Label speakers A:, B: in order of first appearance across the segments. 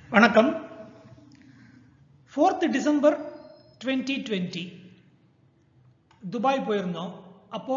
A: வணக்கம் fourth December twenty twenty Dubai போயிருந்தோம் அப்போ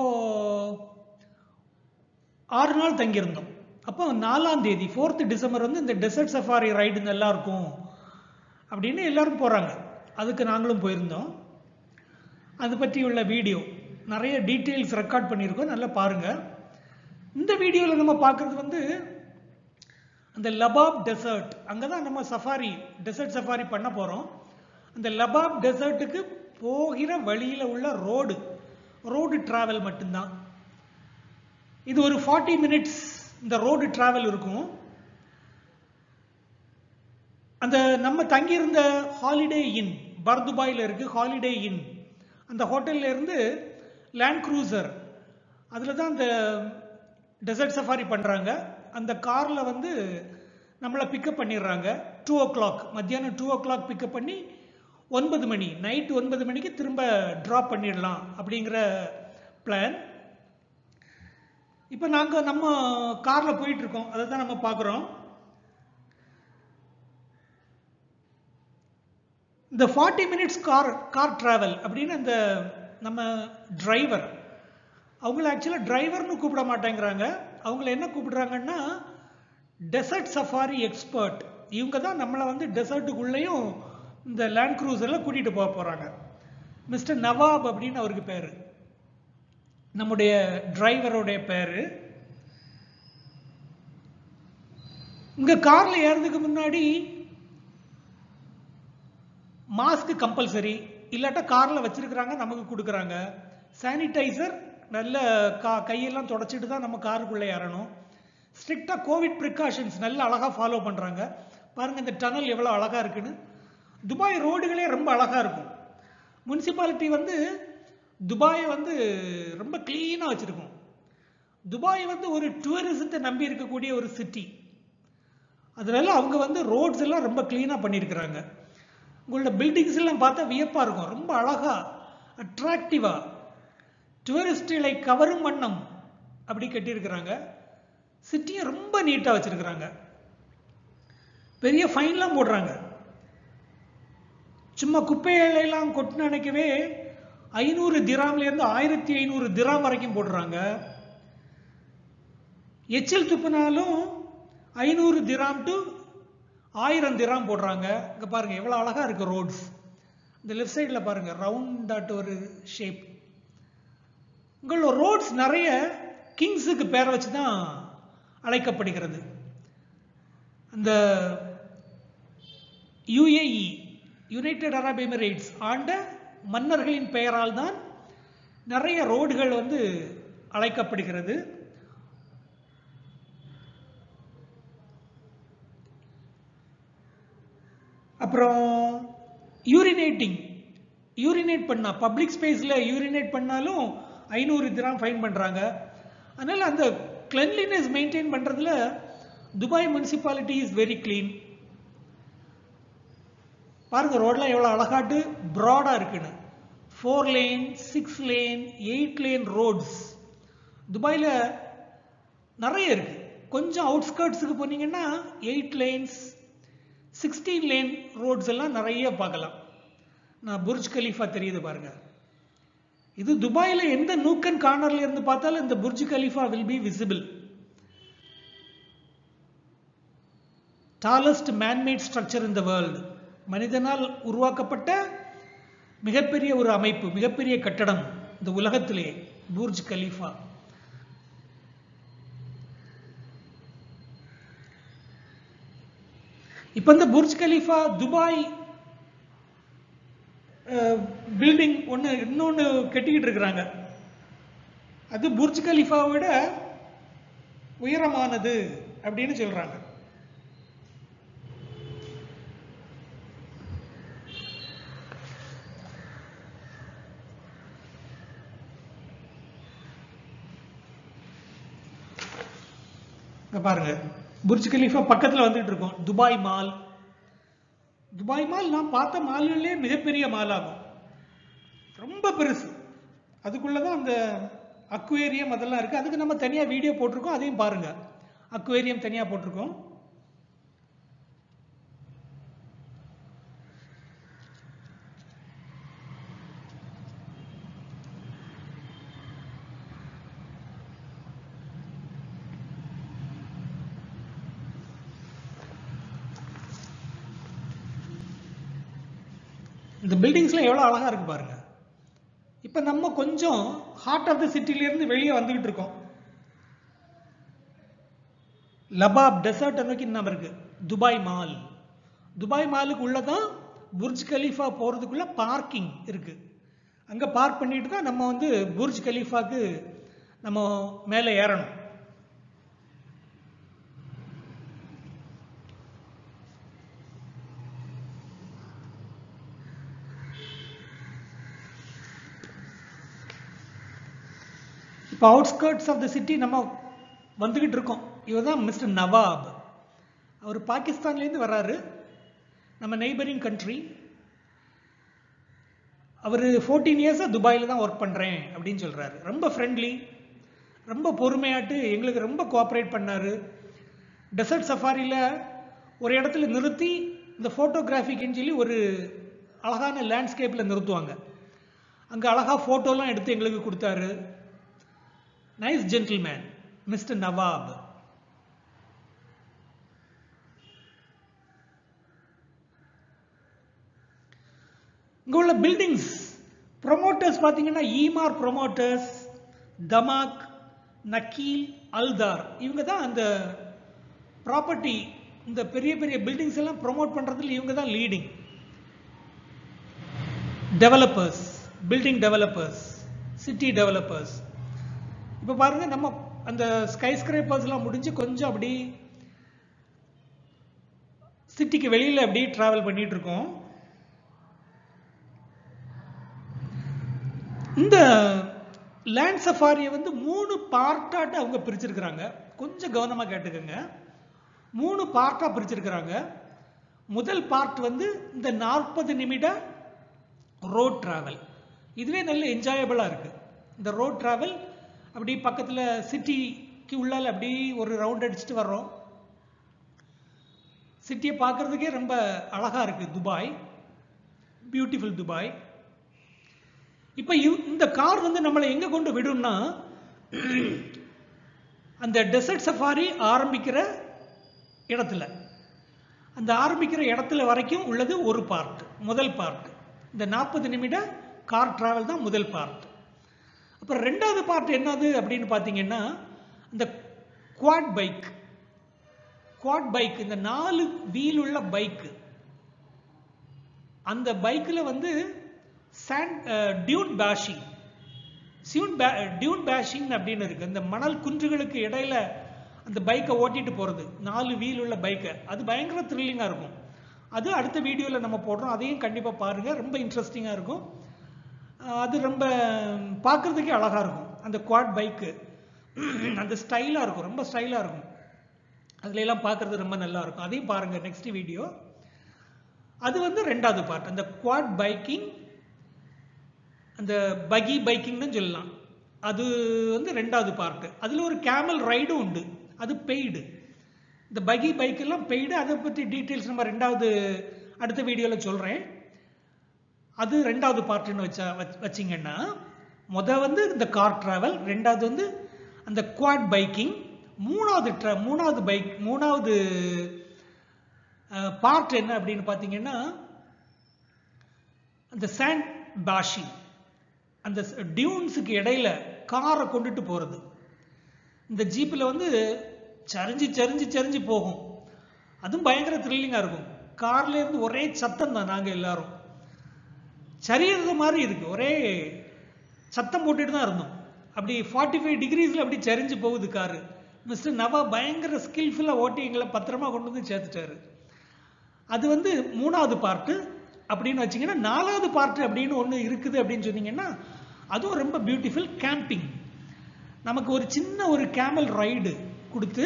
A: ஆறு நாள் தங்கியிருந்தோம் அப்போ நாலாம் தேதி ஃபோர்த் டிசம்பர் வந்து இந்த டெசர்ட் சஃபாரி ரைடு நல்லா இருக்கும் அப்படின்னு எல்லாரும் போகிறாங்க அதுக்கு நாங்களும் போயிருந்தோம் அது பற்றி உள்ள வீடியோ நிறைய டீட்டெயில்ஸ் ரெக்கார்ட் பண்ணியிருக்கோம் நல்லா பாருங்கள் இந்த வீடியோவில் நம்ம பார்க்குறது வந்து அந்த லபாப் டெசர்ட் அங்கே தான் நம்ம சஃபாரி டெசர்ட் சஃபாரி பண்ண போகிறோம் அந்த லபாப் டெசர்ட்டுக்கு போகிற வழியில் உள்ள ரோடு ரோடு டிராவல் மட்டும்தான் இது ஒரு ஃபார்ட்டி மினிட்ஸ் இந்த ரோடு டிராவல் இருக்கும் அந்த நம்ம தங்கியிருந்த ஹாலிடே இன் பர்துபாயில் இருக்கு ஹாலிடே இன் அந்த ஹோட்டல்ல இருந்து லேண்ட் க்ரூசர் அதில் தான் அந்த டெசர்ட் சஃபாரி பண்ணுறாங்க அந்த காரில் வந்து நம்மளை பிக்கப் பண்ணிடுறாங்க டூ ஓ கிளாக் மத்தியானம் டூ ஓ கிளாக் பிக்கப் பண்ணி ஒன்பது மணி நைட் ஒன்பது மணிக்கு திரும்ப ட்ராப் பண்ணிடலாம் அப்படிங்கிற பிளான் இப்போ நாங்கள் நம்ம காரில் போயிட்டு இருக்கோம் அதை தான் நம்ம பார்க்குறோம் இந்த forty minutes car car travel அப்படின்னு அந்த நம்ம டிரைவர் அவங்கள ஆக்சுவலாக டிரைவர்னு கூப்பிட மாட்டேங்கிறாங்க அவங்கள என்ன கூப்பிடுறாங்கன்னா டெசர்ட் சஃபாரி எக்ஸ்பர்ட் இவங்க தான் நம்மளை வந்து டெசர்ட்டுக்குள்ளேயும் இந்த லேண்ட் க்ரூசரில் கூட்டிகிட்டு போக போகிறாங்க மிஸ்டர் நவாப் அப்படின்னு அவருக்கு பேர் நம்முடைய டிரைவருடைய பேர் இங்கே காரில் ஏறதுக்கு முன்னாடி மாஸ்க் கம்பல்சரி இல்லாட்டா காரில் வச்சிருக்கிறாங்க நமக்கு கொடுக்குறாங்க சானிடைசர் நல்ல கா கையெல்லாம் தொடச்சிட்டு தான் நம்ம காருக்குள்ளே ஏறணும் ஸ்ட்ரிக்டாக கோவிட் ப்ரிகாஷன்ஸ் நல்ல அழகாக ஃபாலோ பண்ணுறாங்க பாருங்கள் இந்த டனல் எவ்வளோ அழகாக இருக்குன்னு துபாய் ரோடுகளே ரொம்ப அழகாக இருக்கும் முனிசிபாலிட்டி வந்து துபாயை வந்து ரொம்ப க்ளீனாக வச்சுருக்கும் துபாய் வந்து ஒரு டூரிசத்தை நம்பி இருக்கக்கூடிய ஒரு சிட்டி அதனால அவங்க வந்து ரோட்ஸ் எல்லாம் ரொம்ப க்ளீனாக பண்ணியிருக்கிறாங்க உங்களோட பில்டிங்ஸ் எல்லாம் பார்த்தா வியப்பாக இருக்கும் ரொம்ப அழகாக அட்ராக்டிவாக டூரிஸ்டுகளை கவரும் வண்ணம் அப்படி கட்டியிருக்கிறாங்க சிட்டியை ரொம்ப நீட்டாக வச்சிருக்கிறாங்க பெரிய ஃபைன்லாம் போடுறாங்க சும்மா குப்பைகளெல்லாம் கொட்டின அணைக்கவே ஐநூறு திராம்லேருந்து ஆயிரத்தி ஐநூறு திராம் வரைக்கும் போடுறாங்க எச்சில் துப்புனாலும் ஐநூறு திராம் டு ஆயிரம் திராம் போடுறாங்க இங்கே பாருங்கள் எவ்வளோ அழகாக இருக்குது ரோட்ஸ் இந்த லெஃப்ட் சைடில் பாருங்கள் ரவுண்டாட் ஒரு ஷேப் உங்களோட ரோட்ஸ் நிறைய கிங்ஸுக்கு பேரை வச்சு தான் அழைக்கப்படுகிறது அந்த யுஏஇ யுனைடெட் அரப் எமிரேட்ஸ் ஆண்ட மன்னர்களின் பெயரால் தான் நிறைய ரோடுகள் வந்து அழைக்கப்படுகிறது அப்புறம் யூரினேட்டிங் யூரினேட் பண்ணா பப்ளிக் ஸ்பேஸில் யூரினேட் பண்ணாலும் ஐநூறு திராம் ஃபைன் பண்ணுறாங்க அதனால் அந்த கிளென்லினஸ் மெயின்டைன் பண்ணுறதுல Dubai municipality is very clean பாருங்க ரோட்லாம் எவ்வளோ அழகாட்டு ப்ராடாக இருக்குன்னு four lane six lane eight lane roads துபாயில் நிறைய இருக்கு கொஞ்சம் அவுட்ஸ்கர்ட்ஸுக்கு போனீங்கன்னா eight lanes sixteen lane roads எல்லாம் நிறைய பார்க்கலாம் நான் புர்ஜ் கலீஃபா தெரியுது பாருங்க இது துபாயில் எந்த நூக்கன் கார்னர்ல இருந்து பார்த்தாலும் இந்த Burj Khalifa will be visible tallest manmade structure in the world மனிதனால் உருவாக்கப்பட்ட மிகப்பெரிய ஒரு அமைப்பு மிகப்பெரிய கட்டடம் இந்த உலகத்திலே புர்ஜ் கலீஃபா இப்போ இந்த புர்ஜ் கலீஃபா துபாய் பில்டிங் ஒன்று இன்னொன்று கட்டிக்கிட்டு இருக்கிறாங்க அது புர்ஜ் கலீஃபாவை விட உயரமானது அப்படின்னு சொல்றாங்க பாருங்க புர்ஜ் கலீஃபா பக்கத்தில் வந்துட்டு இருக்கோம் துபாய் மால் துபாய் மால் நான் பார்த்த மால்களே மிகப்பெரிய மால் ஆகும் ரொம்ப பெருசு அதுக்குள்ளதான் அந்த அக்வேரியம் அதெல்லாம் இருக்கு அதுக்கு நம்ம தனியா வீடியோ போட்டிருக்கோம் அதையும் பாருங்க அக்வேரியம் தனியா போட்டிருக்கோம் இந்த பில்டிங்ஸ்லாம் எவ்வளோ அழகா இருக்கு பாருங்க இப்போ நம்ம கொஞ்சம் ஹார்ட் ஆஃப் த சிட்டிலேருந்து வெளியே வந்துகிட்டு இருக்கோம் லபாப் டெசர்ட் நோக்கி நம்ம இருக்கு துபாய் மால் துபாய் மாலுக்கு உள்ள தான் புர்ஜ் கலீஃபா போகிறதுக்குள்ள பார்க்கிங் இருக்கு அங்கே பார்க் பண்ணிட்டு தான் நம்ம வந்து புர்ஜ் கலீஃபாக்கு நம்ம மேலே ஏறணும் இப்போ அவுட்ஸ்கர்ட்ஸ் ஆஃப் த சிட்டி நம்ம வந்துகிட்டு இருக்கோம் இவர் தான் மிஸ்டர் நவாப் அவர் பாகிஸ்தான்லேருந்து வர்றாரு நம்ம நெய்பரிங் கண்ட்ரி அவர் ஃபோர்டீன் இயர்ஸாக துபாயில் தான் ஒர்க் பண்ணுறேன் அப்படின்னு சொல்கிறாரு ரொம்ப ஃப்ரெண்ட்லி ரொம்ப பொறுமையாட்டு எங்களுக்கு ரொம்ப கோஆப்ரேட் பண்ணார் டெசர்ட் சஃபாரியில் ஒரு இடத்துல நிறுத்தி இந்த ஃபோட்டோகிராஃபிக்குன்னு சொல்லி ஒரு அழகான லேண்ட்ஸ்கேப்பில் நிறுத்துவாங்க அங்கே அழகாக ஃபோட்டோலாம் எடுத்து எங்களுக்கு கொடுத்தாரு நைஸ் ஜென்டில்மேன் மிஸ்டர் நவாப் இங்க உள்ள பில்டிங்ஸ் ப்ரொமோட்டர்ஸ் பார்த்தீங்கன்னா ஈமார் ப்ரொமோட்டர்ஸ் தமாக் நக்கீல் அல்தார் இவங்க தான் அந்த ப்ராப்பர்ட்டி இந்த பெரிய பெரிய பில்டிங்ஸ் எல்லாம் ப்ரொமோட் பண்றதுல இவங்க தான் leading developers building developers city developers இப்போ பாருங்க நம்ம அந்த ஸ்கை ஸ்கிரேப்பர்ஸ்லாம் முடிஞ்சு கொஞ்சம் அப்படி சிட்டிக்கு வெளியில் அப்படி டிராவல் பண்ணிட்டு இருக்கோம் இந்த லேண்ட் சஃபாரியை வந்து மூணு பார்ட்டாட்டு அவங்க பிரிச்சிருக்கிறாங்க கொஞ்சம் கவனமாக கேட்டுக்கோங்க மூணு பார்ட்டாக பிரிச்சிருக்கிறாங்க முதல் பார்ட் வந்து இந்த நாற்பது நிமிட ரோட் டிராவல் இதுவே நல்ல என்ஜாயபிளாக இருக்கு இந்த ரோட் டிராவல் அப்படி பக்கத்தில் சிட்டிக்கு உள்ளால் அப்படி ஒரு ரவுண்ட் அடிச்சுட்டு வர்றோம் சிட்டியை பார்க்கறதுக்கே ரொம்ப அழகா இருக்கு துபாய் பியூட்டிஃபுல் துபாய் இப்போ இந்த கார் வந்து நம்மளை எங்க கொண்டு விடும்னா அந்த டெசர்ட் சஃபாரி ஆரம்பிக்கிற இடத்துல அந்த ஆரம்பிக்கிற இடத்துல வரைக்கும் உள்ளது ஒரு பார்ட் முதல் பார்ட் இந்த நாற்பது நிமிட கார் டிராவல் தான் முதல் பார்ட் அப்புறம் ரெண்டாவது பார்ட் என்னது அப்படின்னு பார்த்தீங்கன்னா இந்த குவாட் பைக் குவாட் பைக் இந்த நாலு வீல் உள்ள பைக்கு அந்த பைக்கில் வந்து சாண்ட் டியூன் பேஷிங் சியூன் டியூன் பேஷிங் அப்படின்னு இருக்கு இந்த மணல் குன்றுகளுக்கு இடையில அந்த பைக்கை ஓட்டிட்டு போறது நாலு வீல் உள்ள பைக்கை அது பயங்கர த்ரில்லிங்காக இருக்கும் அது அடுத்த வீடியோவில் நம்ம போடுறோம் அதையும் கண்டிப்பாக பாருங்க ரொம்ப இன்ட்ரெஸ்டிங்காக இருக்கும் அது ரொம்ப பார்க்கறதுக்கே அழகாக இருக்கும் அந்த குவாட் பைக்கு அந்த ஸ்டைலாக இருக்கும் ரொம்ப ஸ்டைலாக இருக்கும் அதுல எல்லாம் பார்க்கறது ரொம்ப நல்லா இருக்கும் அதையும் பாருங்க நெக்ஸ்ட் வீடியோ அது வந்து ரெண்டாவது பார்ட் அந்த குவாட் பைக்கிங் அந்த பகி பைக்கிங்னு சொல்லலாம் அது வந்து ரெண்டாவது பார்ட் அதில் ஒரு கேமல் ரைடும் உண்டு அது பெய்டு இந்த பகி பைக் எல்லாம் பெய்டு அதை பற்றி டீட்டெயில்ஸ் நம்ம ரெண்டாவது அடுத்த வீடியோவில் சொல்கிறேன் அது ரெண்டாவது பார்ட்டுன்னு வச்சா வச்சிங்கன்னா முத வந்து இந்த கார் டிராவல் ரெண்டாவது வந்து அந்த குவாட் பைக்கிங் மூணாவது ட்ர மூணாவது பைக் மூணாவது பார்ட் என்ன அப்படின்னு பார்த்தீங்கன்னா அந்த சாண்ட் பாஷிங் அந்த டியூன்ஸுக்கு இடையில காரை கொண்டுட்டு போறது இந்த ஜீப்பில் வந்து சரிஞ்சு சரிஞ்சு சரிஞ்சு போகும் அதுவும் பயங்கர த்ரில்லிங்காக இருக்கும் கார்ல இருந்து ஒரே சத்தம் தான் நாங்கள் எல்லாரும் சரியறது மாதிரி இருக்கு ஒரே சத்தம் போட்டுட்டு தான் இருந்தோம் அப்படி ஃபார்ட்டி ஃபைவ் டிகிரிஸில் அப்படி சரிஞ்சு போகுது காரு மிஸ்டர் நவா பயங்கர ஸ்கில்ஃபுல்லாக ஓட்டி எங்களை பத்திரமா கொண்டு வந்து சேர்த்துட்டாரு அது வந்து மூணாவது பார்ட்டு அப்படின்னு வச்சிங்கன்னா நாலாவது பார்ட் அப்படின்னு ஒன்று இருக்குது அப்படின்னு சொன்னீங்கன்னா அதுவும் ரொம்ப பியூட்டிஃபுல் கேம்பிங் நமக்கு ஒரு சின்ன ஒரு கேமல் ரைடு கொடுத்து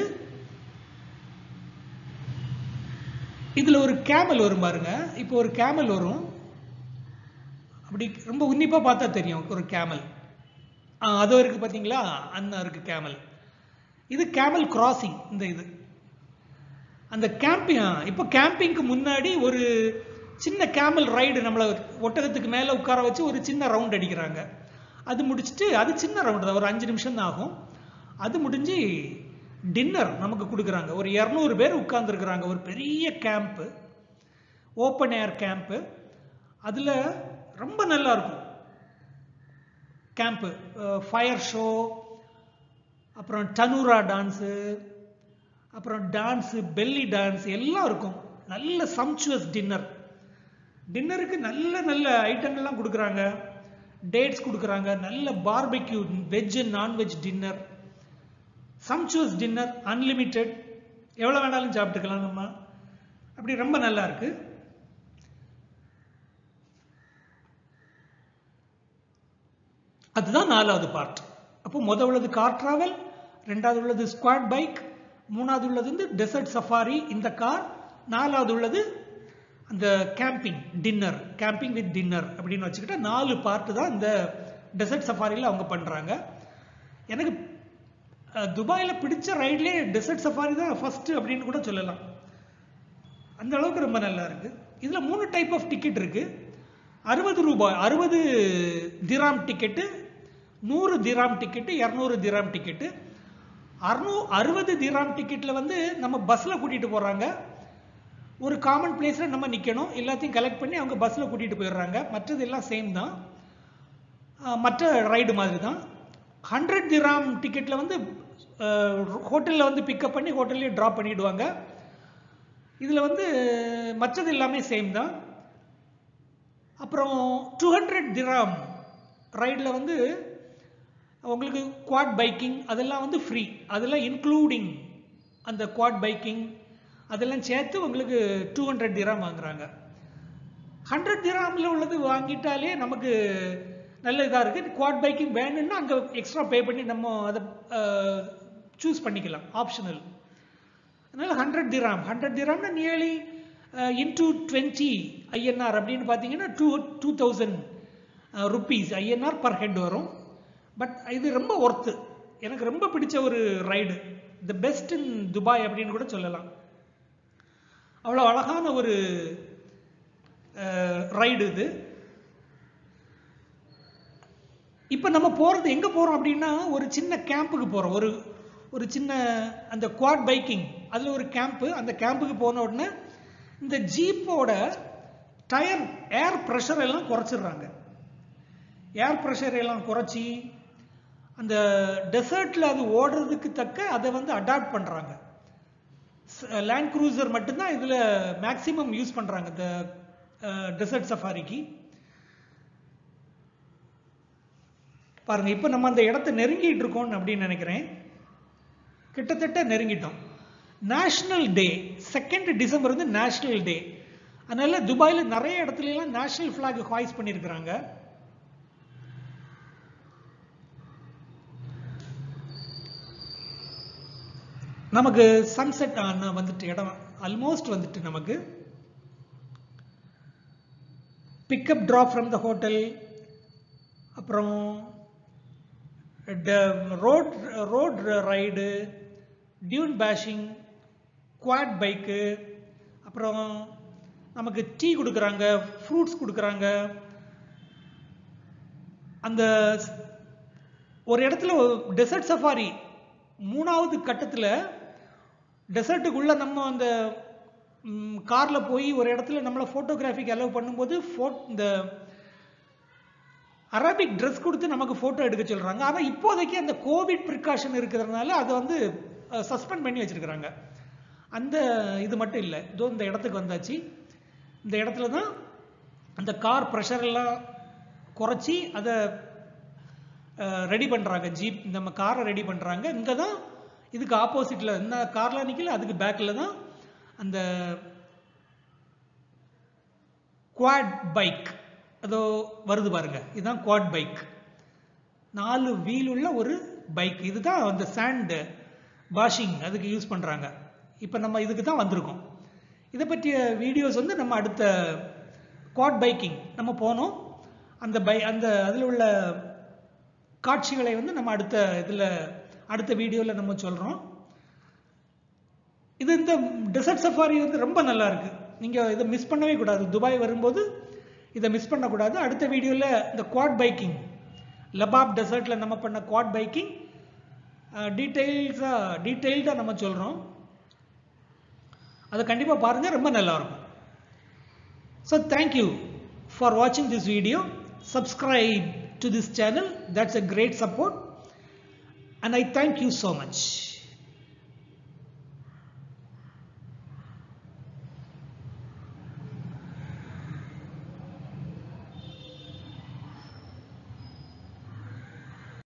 A: இதில் ஒரு கேமல் வரும் பாருங்க இப்போ ஒரு கேமல் வரும் அப்படி ரொம்ப உன்னிப்பாக பார்த்தா தெரியும் ஒரு கேமல் அதோ இருக்கு பார்த்தீங்களா அந்த இருக்கு கேமல் இது கேமல் கிராசிங் இந்த இது அந்த கேம்பிங் இப்போ கேம்பிங்க்கு முன்னாடி ஒரு சின்ன கேமல் ரைடு நம்மளை ஒட்டகத்துக்கு மேலே உட்கார வச்சு ஒரு சின்ன ரவுண்ட் அடிக்கிறாங்க அது முடிச்சுட்டு அது சின்ன ரவுண்டு தான் ஒரு அஞ்சு நிமிஷம் தான் ஆகும் அது முடிஞ்சு டின்னர் நமக்கு கொடுக்குறாங்க ஒரு இரநூறு பேர் உட்கார்ந்துருக்குறாங்க ஒரு பெரிய கேம்ப்பு ஓப்பன் ஏர் கேம்ப்பு அதில் ரொம்ப நல்லா இருக்கும் கேம்ப்பு ஃபயர் ஷோ அப்புறம் டனூரா டான்ஸு அப்புறம் டான்ஸு பெல்லி டான்ஸ் எல்லாம் இருக்கும் நல்ல சம்ச்சுவஸ் டின்னர் டின்னருக்கு நல்ல நல்ல ஐட்டங்கள்லாம் கொடுக்குறாங்க டேட்ஸ் கொடுக்குறாங்க நல்ல barbecue veg and nonveg dinner sumptuous dinner unlimited எவ்வளோ வேணாலும் சாப்பிட்டுக்கலாம் நம்ம அப்படி ரொம்ப நல்லா இருக்கு அதுதான் நாலாவது பார்ட் அப்போ முதல் உள்ளது கார் டிராவல் ரெண்டாவது உள்ளது ஸ்குவாட் பைக் மூணாவது உள்ளது வந்து டெசர்ட் சஃபாரி இந்த கார் நாலாவது உள்ளது அந்த camping dinner camping with dinner அப்படின்னு வச்சுக்கிட்டா நாலு பார்ட்டு தான் இந்த டெசர்ட் சஃபாரியில் அவங்க பண்ணுறாங்க எனக்கு அஹ், துபாயில பிடிச்ச ரைட்லேயே டெசர்ட் சஃபாரி தான் ஃபர்ஸ்ட் அப்படின்னு கூட சொல்லலாம் அந்த அளவுக்கு ரொம்ப நல்லா இருக்கு இதுல மூணு டைப் ஆஃப் டிக்கெட் இருக்கு அறுபது ரூபாய் அறுபது திராம் டிக்கெட்டு நூறு திராம் டிக்கெட்டு இரநூறு திராம் டிக்கெட்டு அறுநூ அறுபது திராம் டிக்கெட்ல வந்து நம்ம பஸ்ல கூட்டிட்டு போறாங்க ஒரு காமன் பிளேஸ்ல நம்ம நிக்கணும் எல்லாத்தையும் கலெக்ட் பண்ணி அவங்க பஸ்ல கூட்டிட்டு போயிடுறாங்க மற்றது எல்லாம் சேம் தான் அஹ் மற்ற ரைடு மாதிரி தான் ஹண்ட்ரட் திராம் டிக்கெட்டில் வந்து ஹோட்டலில் வந்து பிக்கப் பண்ணி ஹோட்டல்லே ட்ராப் பண்ணிடுவாங்க இதில் வந்து மற்றது எல்லாமே சேம் தான் அப்புறம் டூ ஹண்ட்ரட் திராம் ரைடில் வந்து உங்களுக்கு குவாட் பைக்கிங் அதெல்லாம் வந்து ஃப்ரீ அதெல்லாம் இன்க்ளூடிங் அந்த குவாட் பைக்கிங் அதெல்லாம் சேர்த்து உங்களுக்கு டூ ஹண்ட்ரட் திராம் வாங்குறாங்க ஹண்ட்ரட் திராமில் உள்ளது வாங்கிட்டாலே நமக்கு நல்ல இதாக இருக்குது குவாட் பைக்கிங் வேணும்னா அங்கே எக்ஸ்ட்ரா பே பண்ணி நம்ம அதை சூஸ் பண்ணிக்கலாம் ஆப்ஷனல் அதனால் ஹண்ட்ரட் திராம் ஹண்ட்ரட் திராம்னா நியர்லி இன்டூ டுவெண்ட்டி ஐஎன்ஆர் அப்படின்னு பார்த்தீங்கன்னா two two thousand rupees INR per head வரும் பட் இது ரொம்ப ஒர்த்து எனக்கு ரொம்ப பிடிச்ச ஒரு ride the best in Dubai அப்படின்னு கூட சொல்லலாம் அவ்வளோ அழகான ஒரு ரைடு இது இப்போ நம்ம போகிறது எங்கே போகிறோம் அப்படின்னா ஒரு சின்ன கேம்புக்கு போகிறோம் ஒரு ஒரு சின்ன அந்த குவாட் பைக்கிங் அதில் ஒரு கேம்ப்பு அந்த கேம்புக்கு போன உடனே இந்த ஜீப்போட டயர் ஏர் ப்ரெஷர் எல்லாம் குறைச்சிடுறாங்க ஏர் ப்ரெஷர் எல்லாம் குறைச்சி அந்த டெசர்ட்டில் அது ஓடுறதுக்கு தக்க அதை வந்து அடாப்ட் பண்ணுறாங்க லேண்ட் க்ரூசர் மட்டும்தான் இதில் மேக்ஸிமம் யூஸ் பண்ணுறாங்க இந்த டெசர்ட் சஃபாரிக்கு பாருங்க இப்போ நம்ம அந்த இடத்த நெருங்கிட்டு இருக்கோம் அப்படின்னு நினைக்கிறேன் கிட்டத்தட்ட நெருங்கிட்டோம் நேஷனல் டே செகண்ட் டிசம்பர் வந்து நேஷனல் டே அதனால துபாயில நிறைய இடத்துல எல்லாம் நேஷனல் பிளாக் ஹாய்ஸ் பண்ணியிருக்கிறாங்க நமக்கு சன்செட் வந்துட்டு இடம் ஆல்மோஸ்ட் வந்துட்டு நமக்கு pickup drop from the hotel அப்புறம் road road ride dune bashing quad bike அப்புறம் நமக்கு டீ கொடுக்குறாங்க ஃப்ரூட்ஸ் கொடுக்குறாங்க அந்த ஒரு இடத்துல டெசர்ட் சஃபாரி மூணாவது கட்டத்தில் டெசர்ட்டுக்குள்ளே நம்ம அந்த காரில் போய் ஒரு இடத்துல நம்மளை ஃபோட்டோகிராஃபிக்கு அலோவ் பண்ணும்போது ஃபோ இந்த அரபிக் ட்ரெஸ் கொடுத்து நமக்கு ஃபோட்டோ எடுக்க சொல்கிறாங்க ஆனால் இப்போதைக்கு அந்த கோவிட் ப்ரிகாஷன் இருக்கிறதுனால அதை வந்து சஸ்பெண்ட் பண்ணி வச்சிருக்கிறாங்க அந்த இது மட்டும் இல்லை இதோ இந்த இடத்துக்கு வந்தாச்சு இந்த இடத்துல தான் அந்த கார் ப்ரெஷர் எல்லாம் குறைச்சி அதை ரெடி பண்ணுறாங்க ஜீப் நம்ம காரை ரெடி பண்ணுறாங்க இங்கே தான் இதுக்கு ஆப்போசிட்டில் இந்த காரில் நிற்கல அதுக்கு பேக்கில் தான் அந்த குவாட் பைக் அதோ வருது பாருங்க இதுதான் குவாட் பைக் நாலு வீல் உள்ள ஒரு பைக் இதுதான் அந்த சாண்ட் வாஷிங் அதுக்கு யூஸ் பண்ணுறாங்க இப்போ நம்ம இதுக்கு தான் வந்திருக்கோம் இதை பற்றிய வீடியோஸ் வந்து நம்ம அடுத்த குவாட் பைக்கிங் நம்ம போனோம் அந்த பை அந்த அதில் உள்ள காட்சிகளை வந்து நம்ம அடுத்த இதில் அடுத்த வீடியோவில் நம்ம சொல்கிறோம் இது இந்த டெசர்ட் சஃபாரி வந்து ரொம்ப நல்லா இருக்கு நீங்கள் இதை மிஸ் பண்ணவே கூடாது துபாய் வரும்போது இதை மிஸ் பண்ணக்கூடாது அடுத்த வீடியோவில் இந்த குவாட் பைக்கிங் லபாப் டெசர்ட்டில் நம்ம பண்ண குவாட் பைக்கிங் டீட்டெயில்ஸாக டீட்டெயில்டாக நம்ம சொல்கிறோம் அதை கண்டிப்பாக பாருங்கள் ரொம்ப நல்லாயிருக்கும் so thank you for watching this video. Subscribe to this channel. That's a great support. And I thank you so much.